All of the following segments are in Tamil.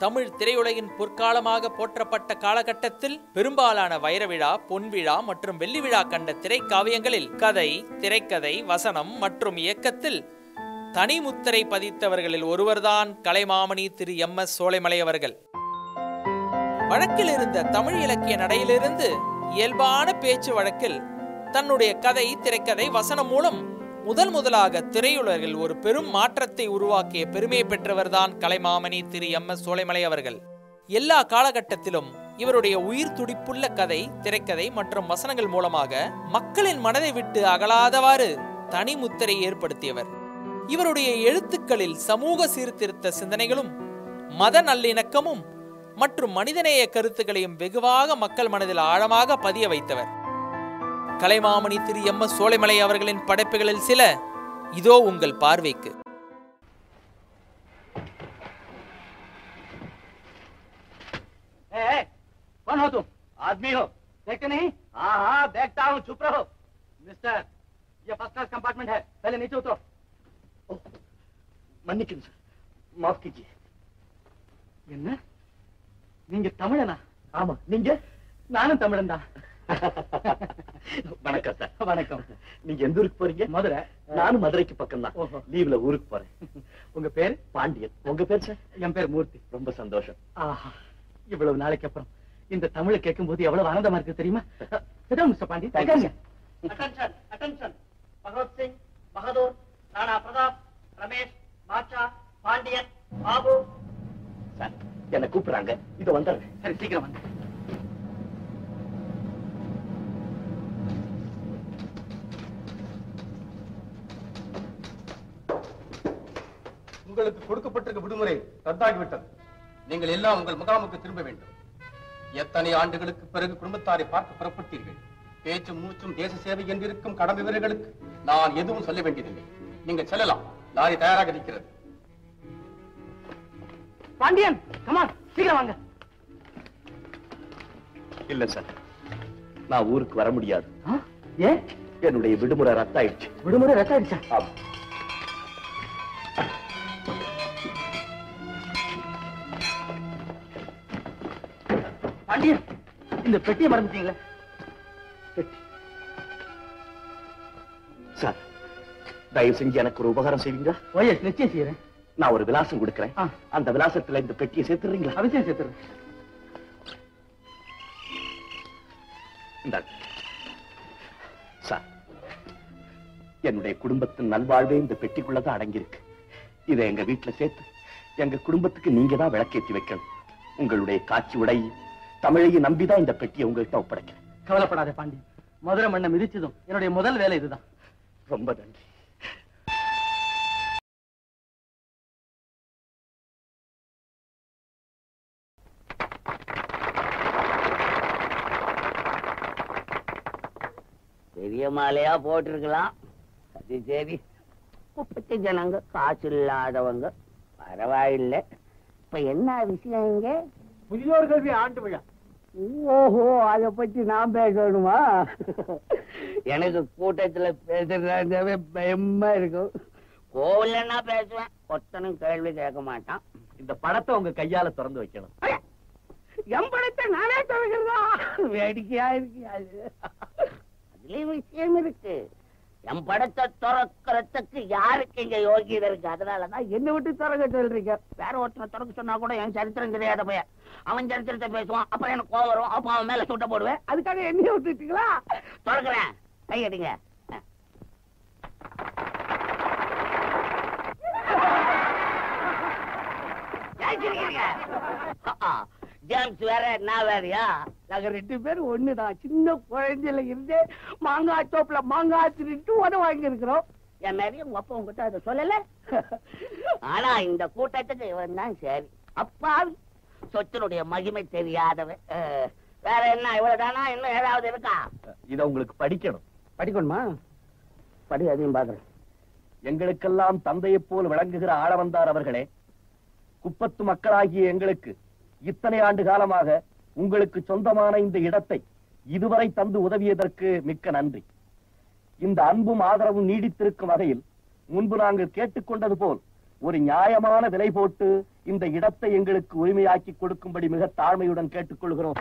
தமிழ் திரையுலகின் பொற்காலமாக போற்றப்பட்ட காலகட்டத்தில் பெரும்பாலான வைர விழா பொன் விழா மற்றும் வெள்ளி விழா கண்ட திரைக்காவியங்களில் கதை திரைக்கதை வசனம் மற்றும் இயக்கத்தில் தனி முத்திரை பதித்தவர்களில் ஒருவர்தான் கலைமாமணி திரு எம் எஸ் சோலைமலை அவர்கள் வழக்கில் இருந்த தமிழ் இலக்கிய நடையிலிருந்து இயல்பான பேச்சு வழக்கில் தன்னுடைய கதை திரைக்கதை வசனம் மூலம் முதல் முதலாக திரையுலகில் ஒரு பெரும் மாற்றத்தை உருவாக்கிய பெருமை பெற்றவர்தான் கலைமாமணி திரு எம் எஸ் சோலைமலை அவர்கள் எல்லா காலகட்டத்திலும் இவருடைய உயிர் துடிப்புள்ள கதை திரைக்கதை மற்றும் வசனங்கள் மூலமாக மக்களின் மனதை விட்டு அகலாதவாறு தனி முத்திரை ஏற்படுத்தியவர் இவருடைய எழுத்துக்களில் சமூக சீர்திருத்த சிந்தனைகளும் மத நல்லிணக்கமும் மற்றும் மனிதநேய கருத்துக்களையும் வெகுவாக மக்கள் மனதில் ஆழமாக பதிய வைத்தவர் கலைமாமணி திரு எம் எஸ் சோலைமலை அவர்களின் படைப்புகளில் சில இதோ உங்கள் பார்வைக்கு ए, ए, कौन हो तुम आदमी हो देखते नहीं हाँ हाँ देखता हूँ चुप रहो मिस्टर ये फर्स्ट क्लास कंपार्टमेंट है पहले नीचे उतरो மன்னிக்கணும் சார் மாஃப் कीजिए என்ன நீங்க தமிழனா ஆமா நீங்க நானும் தமிழன் தான் வணக்கம் சார் வணக்கம் நீங்க எந்த ஊருக்கு போறீங்க மதுரை நானும் மதுரைக்கு பக்கம் தான் ஓஹோ. லீவ்ல ஊருக்கு போறேன் உங்க பேர் பாண்டியன் உங்க பேர் சார் என் பேர் மூர்த்தி ரொம்ப சந்தோஷம் ஆஹா இவ்வளவு நாளைக்கு அப்புறம் இந்த தமிழை கேட்கும் போது எவ்வளவு ஆனந்தமா இருக்கு தெரியுமா மிஸ்டர் பாண்டி உட்காருங்க. Attention attention Bhagavath Singh Bahadur Rana Pratap Ramesh Baasha Pandian Babu sir என்ன கூப்பிடுறாங்க இது வந்துடுறேன் சரி சீக்கிரம் வாங்க உங்களுக்கு கொடுக்கப்பட்டிருக்க விடுமுறை ரத்தாகிவிட்டது நீங்கள் எல்லாம் உங்கள் முகாமுக்கு திரும்ப வேண்டும் எத்தனை ஆண்டுகளுக்கு பிறகு குடும்பத்தாரை பார்க்க புறப்பட்டீர்கள் பேச்சும் மூச்சும் தேச சேவை என்றிருக்கும் கடமை வீரர்களுக்கு நான் எதுவும் சொல்ல வேண்டியதில்லை நீங்கள் செல்லலாம் லாரி தயாராக இருக்கிறது பாண்டியன் கமான் சீக்கிரம் வாங்க இல்ல சார் நான் ஊருக்கு வர முடியாது ஆ? ஏன் என்னுடைய விடுமுறை ரத்தாயிடுச்சு விடுமுறை ரத்தாயிடுச்சா ஆமா பாண்டியன் இந்த பெட்டியை மறந்துட்டீங்களே சார் தயவு செஞ்சு எனக்கு ஒரு உபகாரம் செய்வீங்களா ஓஎஸ் நிச்சயம் செய்யறேன் நான் ஒரு விலாசம் கொடுக்கிறேன் ஆ. அந்த விலாசத்துல இந்த பெட்டியை சேர்த்துறீங்களா அவசியம் சேர்த்துறேன் இந்தாங்க. சார் என்னுடைய குடும்பத்தின் நல்வாழ்வே இந்த பெட்டிக்குள்ளதான் அடங்கியிருக்கு இதை எங்க வீட்டுல சேர்த்து எங்க குடும்பத்துக்கு நீங்க தான் விளக்கேத்தி வைக்கணும் உங்களுடைய காட்சி உடையும் தமிழையும் நம்பிதான் இந்த பெட்டியை உங்கள்கிட்ட ஒப்படைக்கிறேன் கவலைப்படாத பாண்டி மதுரை மண்ணை மிதிச்சதும் என்னுடைய முதல் வேலை இதுதான் ரொம்ப நன்றி பெரிய மாலையா போட்டிருக்கலாம் அது சரி குப்பத்து ஜனங்க காசு இல்லாதவங்க பரவாயில்லை இப்ப என்ன விஷயம் இங்க முதியோர் கல்வி ஆண்டு விழா ஓஹோ அத பத்தி நான் பேசணுமா எனக்கு கூட்டத்துல பேசுறதாவே பயமா இருக்கும் கோவில்லன்னா பேசுவேன் ஒத்தனும் கேள்வி கேட்க மாட்டான் இந்த படத்தை உங்க கையால திறந்து வைக்கணும் ஐயா, என் படத்தை நானே துவைக்கிறதா வேடிக்கையா இருக்கு அது அதுலயும் விஷயம் இருக்கு என் படத்தை திறக்கிறதுக்கு யாருக்கு இங்க யோகியதை இருக்கு அதனாலதான் என்னை விட்டு திறக்க சொல்றீங்க வேற ஒருத்தனை திறக்க சொன்னா கூட என் சரித்திரம் தெரியாத பையன் அவன் சரித்திரத்தை பேசுவான் அப்புறம் எனக்கு கோவம் வரும் அப்ப அவன் மேல சுட்ட போடுவேன் அதுக்காக என்னைய விட்டுட்டீங்களா திறக்கிறேன் கையடிங்க ஏன் சிரிக்கிறீங்க? ஆ, ஜேம்ஸ் வேற நான் வேறயா நாங்க ரெண்டு பேரும் ஒண்ணுதான் சின்ன குழந்தையில இருந்து மாங்காய் தோப்புல மாங்காய் திருட்டு உத வாங்கி இருக்கிறோம் என் மாதிரி உங்க அப்பா உங்ககிட்ட அதை சொல்லல ஆனா இந்த கூட்டத்துக்கு இவன் தான் சரி அப்பாவி சொத்தினுடைய மகிமை தெரியாதவன் அஹ், வேற என்ன இவ்வளவுதானா இன்னும் ஏதாவது இருக்கா இதை உங்களுக்கு படிக்கணும் படிக்கணுமா படி அதையும் பாக்குறேன் எங்களுக்கெல்லாம் தந்தையைப் போல் விளங்குகிற ஆளவந்தார் அவர்களே குப்பத்து மக்களாகிய எங்களுக்கு இத்தனை ஆண்டு காலமாக உங்களுக்கு சொந்தமான இந்த இடத்தை இதுவரை தந்து உதவியதற்கு மிக்க நன்றி இந்த அன்பும் ஆதரவும் நீடித்திருக்கும் வகையில் முன்பு நாங்கள் கேட்டுக்கொண்டது போல் ஒரு நியாயமான விலை போட்டு இந்த இடத்தை எங்களுக்கு உரிமையாக்கி கொடுக்கும்படி மிக தாழ்மையுடன் கேட்டுக்கொள்கிறோம்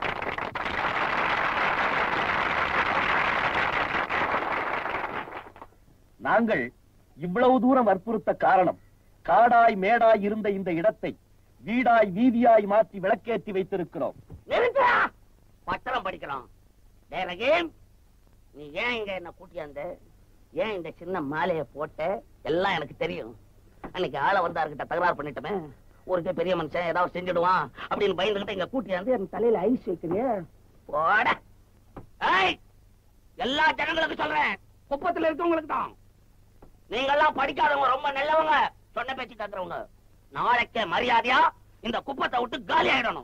நாங்கள் இவ்வளவு தூரம் வற்புறுத்த காரணம் காடாய் மேடாய் இருந்த இந்த இடத்தை வீடாய் வீதியாய் மாற்றி விளக்கேற்றி வைத்திருக்கிறோம் நிறுத்தா பத்திரம் படிக்கலாம் வேற கேம் நீ ஏன் இங்க என்ன கூட்டியாந்த ஏன் இந்த சின்ன மாலையை போட்ட எல்லாம் எனக்கு தெரியும் அன்னைக்கு ஆளை வந்தாருக்கிட்ட தகராறு பண்ணிட்டோமே ஒரு பெரிய மனுஷன் ஏதாவது செஞ்சிடுவான் அப்படின்னு பயந்துகிட்டு இங்க கூட்டியாந்து என் தலையில ஐஸ் வைக்கிறிய போட ஏய் எல்லா ஜனங்களுக்கும் சொல்றேன் குப்பத்துல இருக்கவங்களுக்கு தான் நீங்க எல்லாம் படிக்காதவங்க ரொம்ப நல்லவங்க சொன்ன பேச்சு கேக்குறவங்க நாளைக்கே மரியாதையா இந்த குப்பத்தை விட்டு காலி ஆயிடணும்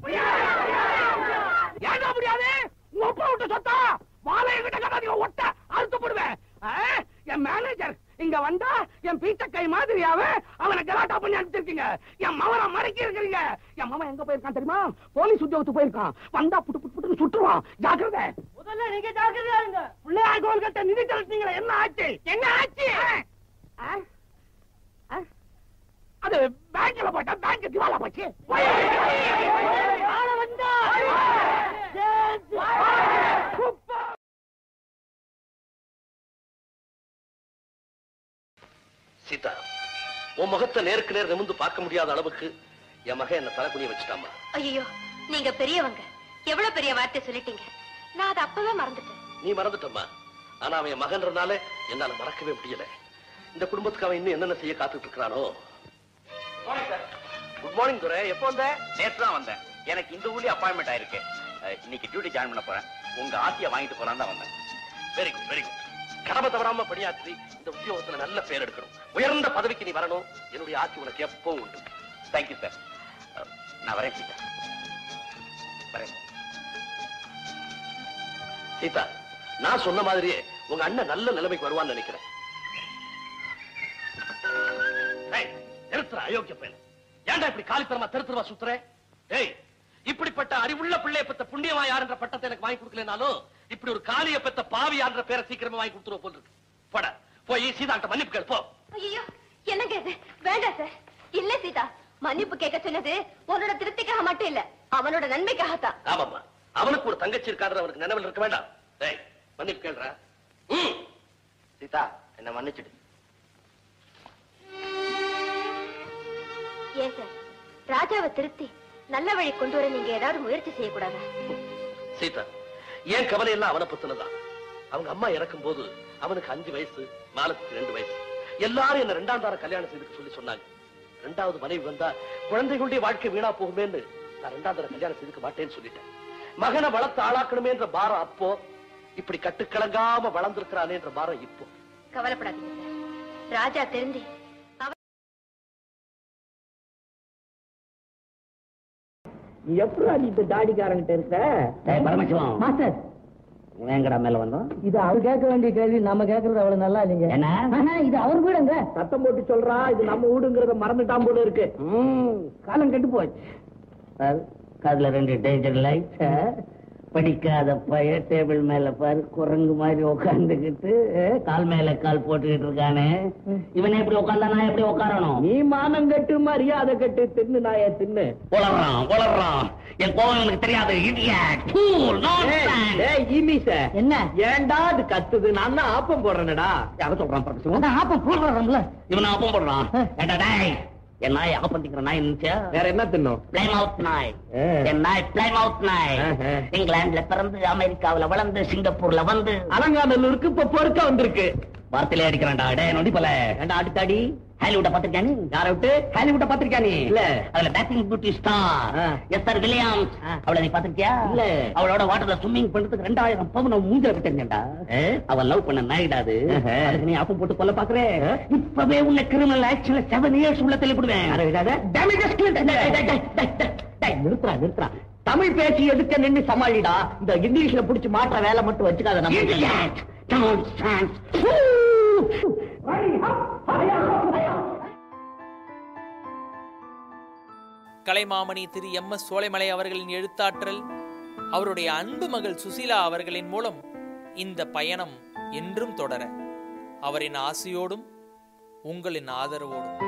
ஏங்க முடியாது உங்க அப்பா விட்டு சொத்தா மாலை கிட்ட கட்டாதீங்க ஒட்ட அறுத்து போடுவேன் ஆ? என் மேனேஜர் இங்க வந்தா என் பீச்சக்கை மாதிரியாவே அவனை கலாட்டா பண்ணி அனுப்பிச்சிருக்கீங்க என் மவனை மறைக்கி இருக்கிறீங்க என் மவன் எங்க போயிருக்கான் தெரியுமா போலீஸ் உத்தியோகத்துக்கு போயிருக்கான் வந்தா புட்டு புட்டு புட்டு சுட்டுருவான் ஜாக்கிரதை முதல்ல நீங்க ஜாக்கிரதையா இருங்க பிள்ளையா கோல் கட்ட நிதி திரட்டினீங்களே என்ன ஆச்சு என்ன ஆச்சு ஆ? ஆ? அது பேங்க்ல போட்டா பேங்க் திவாலா போச்சு ஆள வந்தா குப்பை சீதா உன் முகத்தை நேருக்கு நேர் நிமிந்து பார்க்க முடியாத அளவுக்கு என் மகன் என்ன தலை குனிய வச்சுட்டாமா ஐயோ நீங்க பெரியவங்க எவ்வளவு பெரிய வார்த்தை சொல்லிட்டீங்க நான் அதை அப்பவே மறந்துட்டேன் நீ மறந்துட்டம்மா ஆனா அவன் என் மகன்றனால என்னால மறக்கவே முடியல இந்த குடும்பத்துக்கு அவன் இன்னும் என்னென்ன செய்ய காத்துட்டு இருக்கிறானோ குட் மார்னிங் துரை எப்போ வந்த நேத்து தான் வந்தேன் எனக்கு இந்த ஊர்லயே அப்பாயின்மெண்ட் ஆயிருக்கு அஹ், இன்னைக்கு டியூட்டி ஜாயின் பண்ண போறேன் உங்க ஆத்திய வாங்கிட்டு போறான்னு தான் வந்தேன் வெரி குட் வெரி குட் கடமை தவறாம பணியாற்றி இந்த உத்தியோகத்துல நல்ல பேர் எடுக்கணும் உயர்ந்த பதவிக்கு நீ வரணும் என்னுடைய ஆட்சி உனக்கு எப்பவும் உண்டு தேங்க்யூ சார் நான் வரேன் சீதா வரேன் சீதா நான் சொன்ன மாதிரியே உங்க அண்ணன் நல்ல நிலைமைக்கு வருவான்னு நினைக்கிறேன் ஏய், நிறுத்துற அயோக்கிய பையன் ஏன்டா இப்படி காலித்தனமா தெருத்துருவா சுத்துற டேய் இப்படிப்பட்ட அறிவுள்ள பிள்ளைய பெத்த புண்ணியமா யாருன்ற பட்டத்தை எனக்கு வாங்கி கொடுக்கலனாலும் இப்படி ஒரு காலிய பெத்த பாவி யாருன்ற பேரை சீக்கிரமா வாங்கி கொடுத்துருவோம் போல் இருக்கு போட போய் சீதாட்ட மன்னிப்பு கேளு போ ஐயோ என்னங்க இது வேண்டாம் சார் இல்ல சீதா மன்னிப்பு கேட்க சொன்னது உன்னோட திருப்திக்காக மட்டும் இல்ல அவனோட நன்மைக்காகத்தான் ஆமாம்மா அவனுக்கு ஒரு தங்கச்சி இருக்காரு அவனுக்கு நினைவில் இருக்க வேண்டாம் டேய் மன்னிப்பு கேளுடா ம் சீதா என்ன மன்னிச்சிடு ஏன் சார் ராஜாவை திருத்தி நல்ல வழி கொண்டு வர நீங்க ஏதாவது முயற்சி செய்யக்கூடாதா சீதா ஏன் கவலை எல்லாம் அவனை பத்தினதான் அவங்க அம்மா இறக்கும் போது அவனுக்கு அஞ்சு வயசு மாலத்துக்கு ரெண்டு வயசு எல்லாரும் என்ன ரெண்டாம் தார கல்யாணம் செய்துக்க சொல்லி சொன்னாங்க ரெண்டாவது மனைவி வந்தா குழந்தைகளுடைய வாழ்க்கை வீணா போகுமேன்னு நான் ரெண்டாம் தர கல்யாணம் செய்துக்க மாட்டேன்னு சொல்லிட்டேன் மகனை வளர்த்து ஆளாக்கணுமேன்ற பாரம் அப்போ இப்படி கட்டுக்கலங்காம வளர்ந்திருக்கிறானேன்ற பாரம் இப்போ கவலைப்படாதீங்க சார் ராஜா திருந்தி எப்படி நீ இந்த தாடிக்காரங்கிட்ட இருக்க பரமசிவம் மாஸ்டர் வேங்கடா மேல வந்தோம் இது அவர் கேட்க வேண்டிய கேள்வி நம்ம கேட்கறது அவ்வளவு நல்லா இல்லைங்க என்ன ஆனா, இது அவர் வீடுங்க சத்தம் போட்டு சொல்றா இது நம்ம வீடுங்கிறத மறந்துட்டான் போல இருக்கு காலம் கெட்டு போச்சு பாரு, காதுல ரெண்டு டேஞ்சர் லைட் படிக்காத பைய டேபிள் மேல பாரு குரங்கு மாதிரி உட்காந்துக்கிட்டு கால் மேல கால் போட்டுக்கிட்டு இருக்கானே இவனை எப்படி உட்காந்தா நான் எப்படி உட்காரணும் நீ மானம் கட்டு மரியாதை கட்டு தின்னு நாய தின்னு உளறான் உளறான் என் கோவம் எனக்கு தெரியாது idiot, fool, nonsense. என்ன ஏன்டா அது கத்துது நான் தான் ஆப்பம் போடுறேனடா யார சொல்றான் பரமசிவம் அதான் ஆப்பம் போடுறோம்ல இவனை அப்பம் போடுறான் ஏண்டா டேய், என் நாய் அப்பம் திங்கிற நாய் இருந்துச்சா வேற என்ன தின்னும் பிளைமவுத் நாய் ஆ. என் நாய் பிளைமவுத் நாய் ஆஹா. இங்கிலாந்துல பிறந்து அமெரிக்காவுல வளர்ந்து சிங்கப்பூர்ல வந்து அலங்காநல்லூருக்கு இப்ப பொறுக்க வந்திருக்கு வார்த்தையில அடிக்கிறான்டா டே நொடி போல ஏண்டா அடித்தாடி ஹாலிவுட்ட பாத்திருக்கியா நீ யார விட்டு ஹாலிவுட்ட பாத்திருக்கியா நீ இல்ல அதுல பேட்டிங் பியூட்டி ஸ்டார் ஆ. எஸ்தர் வில்லியம்ஸ் ஆ. அவளை நீ பாத்திருக்கியா இல்ல. அவளோட வாட்டர்ல ஸ்விம்மிங் பண்றதுக்கு ரெண்டாயிரம் பவுன் மூஞ்சல விட்டுருந்தா ஏ? அவன் லவ் பண்ண நாயிடாது ஆஹா. அதுக்கு நீ அப்பம் போட்டு கொல்ல பாக்குறே இப்பவே உன்னை கிரிமினல் ஆக்ஷன்ல செவன் இயர்ஸ் உள்ள தள்ளிவிடுவேன் நிறுத்துறா நிறுத்துறா தமிழ் பேசி எதுக்க நின்னு சமாளிடா இந்த இங்கிலீஷ்ல புடிச்சு மாற்ற வேலை மட்டும் வச்சுக்காத நம்ம Idiot! Nonsense! Kalaimamani Thiru M S Solaimalai அவர்களின் எழுத்தாற்றல் அவருடைய அன்பு மகள் சுசீலா அவர்களின் மூலம் இந்த பயணம் என்றும் தொடர அவரின் ஆசையோடும் உங்களின் ஆதரவோடும்